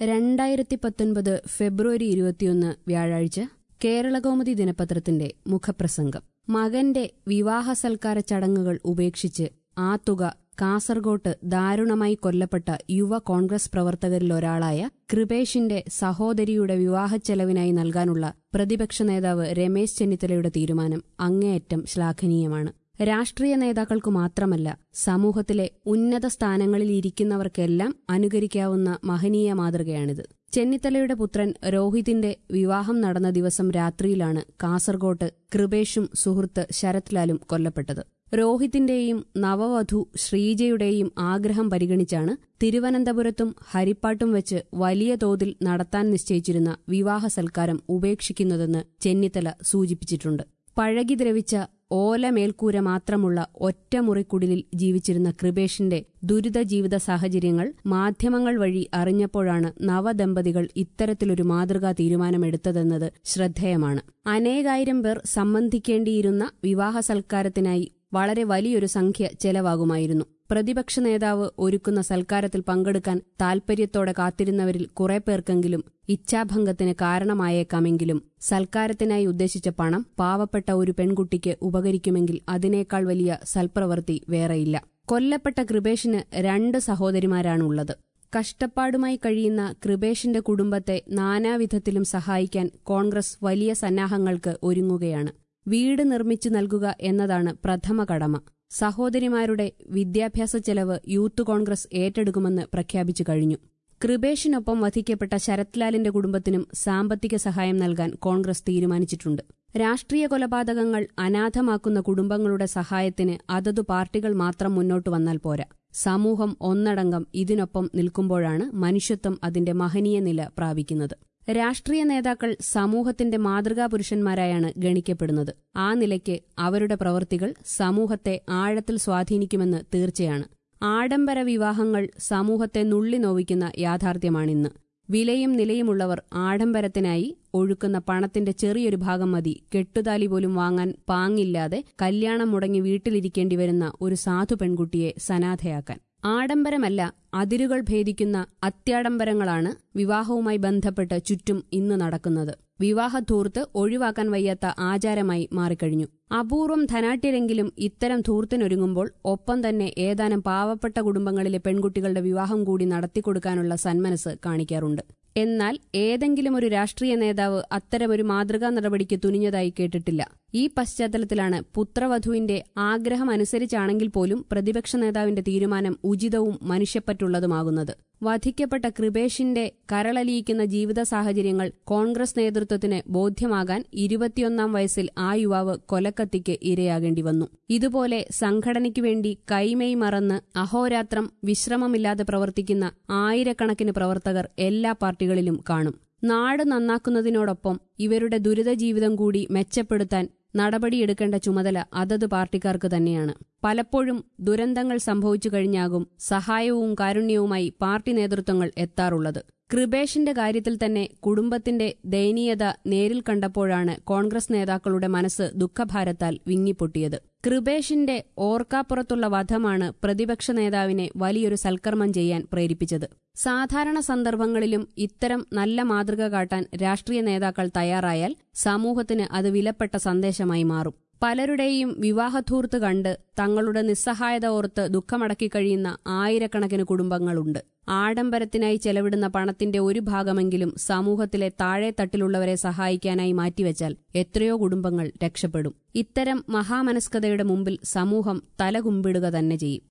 രണ്ടായിരത്തി പത്തൊൻപത് ഫെബ്രുവരി ഇരുപത്തിയൊന്ന് വ്യാഴാഴ്ച കേരളകൗമുദി ദിനപത്രത്തിന്റെ മുഖപ്രസംഗം മകന്റെ വിവാഹ സൽക്കാര ചടങ്ങുകൾ ഉപേക്ഷിച്ച് ആ തുക കാസർഗോട്ട് ദാരുണമായി കൊല്ലപ്പെട്ട യുവ കോൺഗ്രസ് പ്രവർത്തകരിലൊരാളായ കൃപേഷിന്റെ സഹോദരിയുടെ വിവാഹച്ചെലവിനായി നൽകാനുള്ള പ്രതിപക്ഷ നേതാവ് രമേശ് ചെന്നിത്തലയുടെ തീരുമാനം അങ്ങേയറ്റം ശ്ലാഘനീയമാണ് രാഷ്ട്രീയ നേതാക്കൾക്കു മാത്രമല്ല സമൂഹത്തിലെ ഉന്നത സ്ഥാനങ്ങളിൽ ഇരിക്കുന്നവർക്കെല്ലാം അനുകരിക്കാവുന്ന മഹനീയ മാതൃകയാണിത് ചെന്നിത്തലയുടെ പുത്രൻ രോഹിതിന്റെ വിവാഹം നടന്ന ദിവസം രാത്രിയിലാണ് കാസർഗോട്ട് കൃപേഷും സുഹൃത്ത് ശരത് ലാലും കൊല്ലപ്പെട്ടത് രോഹിതിന്റെയും നവവധു ശ്രീജയുടെയും ആഗ്രഹം പരിഗണിച്ചാണ് തിരുവനന്തപുരത്തും ഹരിപ്പാട്ടും വെച്ച് വലിയ തോതിൽ നടത്താൻ നിശ്ചയിച്ചിരുന്ന വിവാഹ സൽക്കാരം ഉപേക്ഷിക്കുന്നതെന്ന് ചെന്നിത്തല സൂചിപ്പിച്ചിട്ടുണ്ട് പഴകി ദ്രവിച്ച ഓല മേൽക്കൂര മാത്രമുള്ള ഒറ്റമുറിക്കുടിലിൽ ജീവിച്ചിരുന്ന കൃപേഷിന്റെ ദുരിത ജീവിത സാഹചര്യങ്ങൾ മാധ്യമങ്ങൾ വഴി അറിഞ്ഞപ്പോഴാണ് നവദമ്പതികൾ ഇത്തരത്തിലൊരു മാതൃകാ തീരുമാനമെടുത്തതെന്നത് ശ്രദ്ധേയമാണ് അനേകായിരം പേർ സംബന്ധിക്കേണ്ടിയിരുന്ന വിവാഹ സൽക്കാരത്തിനായി വളരെ വലിയൊരു സംഖ്യ ചെലവാകുമായിരുന്നു പ്രതിപക്ഷ നേതാവ് ഒരുക്കുന്ന സൽക്കാരത്തിൽ പങ്കെടുക്കാൻ താൽപര്യത്തോടെ കാത്തിരുന്നവരിൽ കുറെ പേർക്കെങ്കിലും ഇച്ഛാഭംഗത്തിന് കാരണമായേക്കാമെങ്കിലും സൽക്കാരത്തിനായി ഉദ്ദേശിച്ച പണം പാവപ്പെട്ട ഒരു പെൺകുട്ടിക്ക് ഉപകരിക്കുമെങ്കിൽ അതിനേക്കാൾ വലിയ സൽപ്രവൃത്തി വേറെയില്ല കൊല്ലപ്പെട്ട കൃപേഷിന് രണ്ട് സഹോദരിമാരാണുള്ളത് കഷ്ടപ്പാടുമായി കഴിയുന്ന കൃപേഷിന്റെ കുടുംബത്തെ നാനാവിധത്തിലും സഹായിക്കാൻ കോൺഗ്രസ് വലിയ സന്നാഹങ്ങൾക്ക് ഒരുങ്ങുകയാണ് വീട് നിർമ്മിച്ചു നൽകുക എന്നതാണ് പ്രഥമ കടമ സഹോദരിമാരുടെ വിദ്യാഭ്യാസ ചെലവ് യൂത്ത് കോൺഗ്രസ് ഏറ്റെടുക്കുമെന്ന് പ്രഖ്യാപിച്ചു കഴിഞ്ഞു കൃപേഷിനൊപ്പം വധിക്കപ്പെട്ട ശരത്ലാലിന്റെ കുടുംബത്തിനും സാമ്പത്തിക സഹായം നൽകാൻ കോൺഗ്രസ് തീരുമാനിച്ചിട്ടുണ്ട് രാഷ്ട്രീയ കൊലപാതകങ്ങൾ അനാഥമാക്കുന്ന കുടുംബങ്ങളുടെ സഹായത്തിന് അതതു പാർട്ടികൾ മാത്രം മുന്നോട്ട് വന്നാൽ പോരാ സമൂഹം ഒന്നടങ്കം ഇതിനൊപ്പം നിൽക്കുമ്പോഴാണ് മനുഷ്യത്വം അതിന്റെ മഹനീയ നില പ്രാപിക്കുന്നത് രാഷ്ട്രീയ നേതാക്കൾ സമൂഹത്തിന്റെ മാതൃകാ പുരുഷന്മാരായാണ് ഗണിക്കപ്പെടുന്നത് ആ നിലയ്ക്ക് അവരുടെ പ്രവൃത്തികൾ സമൂഹത്തെ ആഴത്തിൽ സ്വാധീനിക്കുമെന്ന് തീർച്ചയാണ് ആഡംബര വിവാഹങ്ങൾ സമൂഹത്തെ നുള്ളി നോവിക്കുന്ന യാഥാർത്ഥ്യമാണിന്ന് വിലയും നിലയുമുള്ളവർ ആഡംബരത്തിനായി ഒഴുക്കുന്ന പണത്തിന്റെ ചെറിയൊരു ഭാഗം മതി കെട്ടുതാലി പോലും വാങ്ങാൻ പാങ്ങില്ലാതെ കല്യാണം മുടങ്ങി വീട്ടിലിരിക്കേണ്ടി വരുന്ന ഒരു സാധു പെൺകുട്ടിയെ സനാഥയാക്കാൻ ആഡംബരമല്ല അതിരുകൾ ഭേദിക്കുന്ന അത്യാഡംബരങ്ങളാണ് വിവാഹവുമായി ബന്ധപ്പെട്ട് ചുറ്റും ഇന്ന് നടക്കുന്നത് വിവാഹധൂർത്ത് ഒഴിവാക്കാൻ വയ്യാത്ത ആചാരമായി മാറിക്കഴിഞ്ഞു അപൂർവം ധനാട്യരെങ്കിലും ഇത്തരം ധൂർത്തിനൊരുങ്ങുമ്പോൾ ഒപ്പം തന്നെ ഏതാനും പാവപ്പെട്ട കുടുംബങ്ങളിലെ പെൺകുട്ടികളുടെ വിവാഹം കൂടി നടത്തിക്കൊടുക്കാനുള്ള സന്മനസ് കാണിക്കാറുണ്ട് എന്നാൽ ഏതെങ്കിലും ഒരു രാഷ്ട്രീയ നേതാവ് അത്തരമൊരു മാതൃകാ നടപടിക്ക് തുനിഞ്ഞതായി കേട്ടിട്ടില്ല ഈ പശ്ചാത്തലത്തിലാണ് പുത്രവധുവിന്റെ ആഗ്രഹം അനുസരിച്ചാണെങ്കിൽ പോലും പ്രതിപക്ഷ നേതാവിന്റെ തീരുമാനം ഉചിതവും മനുഷ്യപ്പറ്റുള്ളതുമാകുന്നത് വധിക്കപ്പെട്ട കൃപേഷിന്റെ കരളലിയിക്കുന്ന ജീവിത സാഹചര്യങ്ങൾ കോൺഗ്രസ് നേതൃത്വത്തിന് ബോധ്യമാകാൻ ഇരുപത്തിയൊന്നാം വയസ്സിൽ ആ യുവാവ് കൊലക്കത്തിക്ക് ഇരയാകേണ്ടി വന്നു ഇതുപോലെ സംഘടനയ്ക്കു വേണ്ടി കൈമൈ മറന്ന് അഹോരാത്രം വിശ്രമമില്ലാതെ പ്രവർത്തിക്കുന്ന ആയിരക്കണക്കിന് പ്രവർത്തകർ എല്ലാ പാർട്ടികളിലും കാണും നാട് നന്നാക്കുന്നതിനോടൊപ്പം ഇവരുടെ ദുരിത ജീവിതം കൂടി മെച്ചപ്പെടുത്താൻ നടപടിയെടുക്കേണ്ട ചുമതല അതത് പാർട്ടിക്കാർക്ക് തന്നെയാണ് പലപ്പോഴും ദുരന്തങ്ങൾ സംഭവിച്ചു കഴിഞ്ഞാകും സഹായവും കാരുണ്യവുമായി പാർട്ടി നേതൃത്വങ്ങൾ എത്താറുള്ളത് കൃപേഷിന്റെ കാര്യത്തിൽ തന്നെ കുടുംബത്തിന്റെ ദയനീയത നേരിൽ കണ്ടപ്പോഴാണ് കോൺഗ്രസ് നേതാക്കളുടെ മനസ്സ് ദുഃഖഭാരത്താൽ വിങ്ങിപ്പൊട്ടിയത് കൃപേഷിന്റെ ഓർക്കാപ്പുറത്തുള്ള വധമാണ് പ്രതിപക്ഷ നേതാവിനെ വലിയൊരു സൽക്കർമ്മം ചെയ്യാൻ പ്രേരിപ്പിച്ചത് സാധാരണ സന്ദർഭങ്ങളിലും ഇത്തരം നല്ല മാതൃക കാട്ടാൻ രാഷ്ട്രീയ നേതാക്കൾ തയ്യാറായാൽ സമൂഹത്തിന് അത് വിലപ്പെട്ട സന്ദേശമായി മാറും പലരുടെയും വിവാഹധൂർത്ത് കണ്ട് തങ്ങളുടെ നിസ്സഹായത ഓർത്ത് ദുഃഖമടക്കി കഴിയുന്ന ആയിരക്കണക്കിന് കുടുംബങ്ങളുണ്ട് ആഡംബരത്തിനായി ചെലവിടുന്ന പണത്തിന്റെ ഒരു ഭാഗമെങ്കിലും സമൂഹത്തിലെ താഴെത്തട്ടിലുള്ളവരെ സഹായിക്കാനായി മാറ്റിവെച്ചാൽ എത്രയോ കുടുംബങ്ങൾ രക്ഷപ്പെടും ഇത്തരം മഹാമനസ്കതയുടെ മുമ്പിൽ സമൂഹം തലകുമ്പിടുക തന്നെ ചെയ്യും